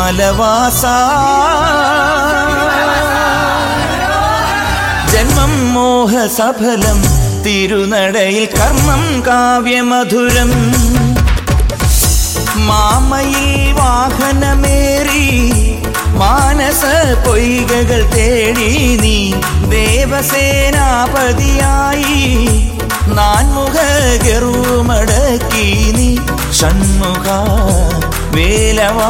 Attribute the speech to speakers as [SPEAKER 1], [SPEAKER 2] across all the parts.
[SPEAKER 1] വിമലവാസ ജന്മം മോഹസഫലം തിരുനടയിൽ കർമ്മം കാവ്യമധുരം മാമയിൽ വാഹനമേറി മാനസ പൊയ്കകൾ തേടി നീ ദേവസേനാപതിയായി നാൻമുഖ ഗറുമടക്കി നീ ഷൺമുഖ വേലവാ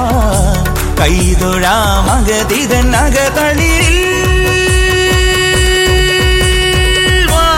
[SPEAKER 1] കൈതൊഴാമഗതിതൻ അകതളിരിൽ വാ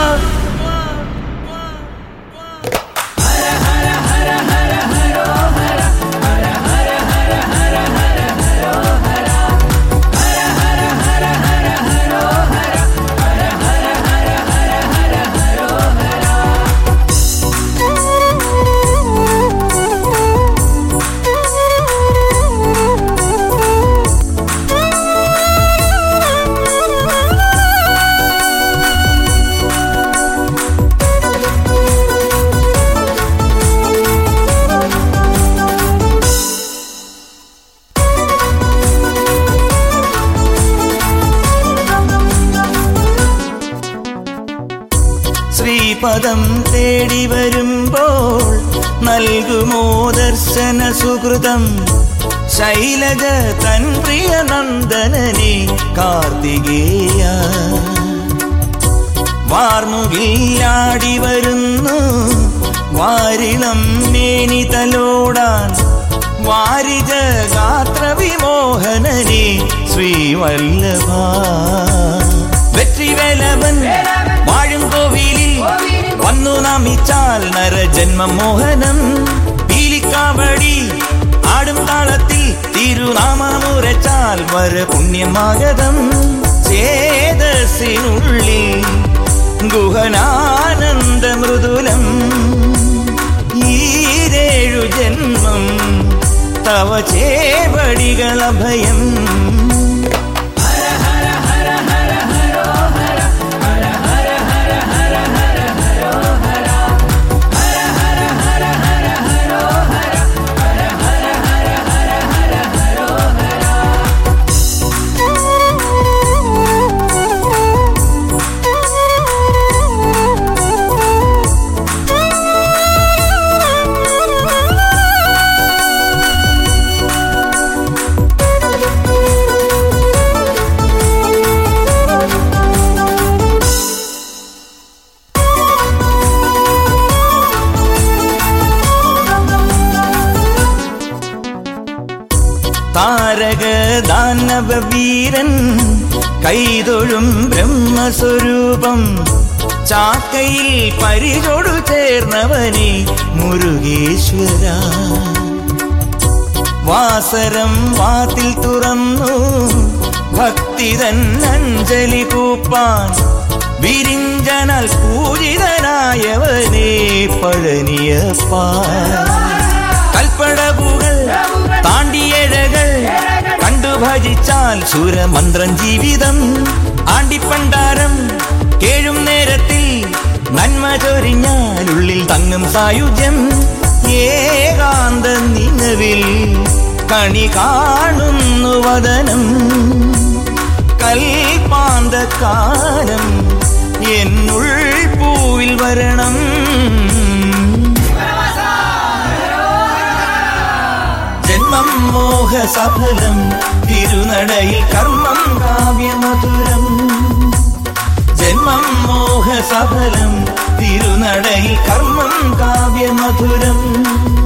[SPEAKER 1] ശ്രീപദം തേടി വരുമ്പോൾ നൽകുമോ ദർശന സുഹൃതം ശൈലജ തൻ പ്രിയ നന്ദനനെ കാർത്തികേയ വാർമുകിലാടി വരുന്നു വാരിളം മേനി തലോടാൻ വാരിജ ഗാത്ര വിമോഹനനെ ശ്രീവല്ലഭ വെற்றிവേലവൻ വാഴും കോവിലിൽ വന്നു നമിച്ചാൽ നരജന്മ മോഹനം പീലിക്കാവടി ആടും താളത്തിൽ തിരുനാമമുരച്ചാൽ വര പുണ്യമാഗതം ചേതസിനുള്ളിൽ ഗുഹനാനന്ദ മൃദുലം ഈരേഴു ജന്മം തവ ചേവടികളഭയം താരക ദാനവ വീരൻ കൈതൊഴും ബ്രഹ്മസ്വരൂപം ചാക്കയിൽ പരിചൊടു ചേർന്നവനെ മുരുകേശ്വര വാസരം വാതിൽ തുറന്നു ഭക്തിതൻ അഞ്ജലി കൂപ്പാൻ വിരിഞ്ചനാൽ പൂജിതനായവനെ പഴനിയപ്പാ കൽപ്പടവുകൾ താണ്ടിയഴകൾ കണ്ടു ഭജിച്ചാൽ സുരമന്ത്രം ജീവിതം ആണ്ടിപ്പണ്ടാരം കേഴും നേരത്തിൽ നന്മ ചൊരിഞ്ഞാൽ ഉള്ളിൽ തങ്ങും സായുജ്യം ഏകാന്ത നിലവിൽ കണി കാണുന്നു വദനം കൽപ്പാന്തക്കാലം എന്നുൾ പൂവിൽ വരണം ജന്മം മോഹസഫലം തിരുനടയിൽ കർമ്മം കാവ്യമധുരം ജന്മം മോഹസഫലം തിരുനടയിൽ കർമ്മം കാവ്യമധുരം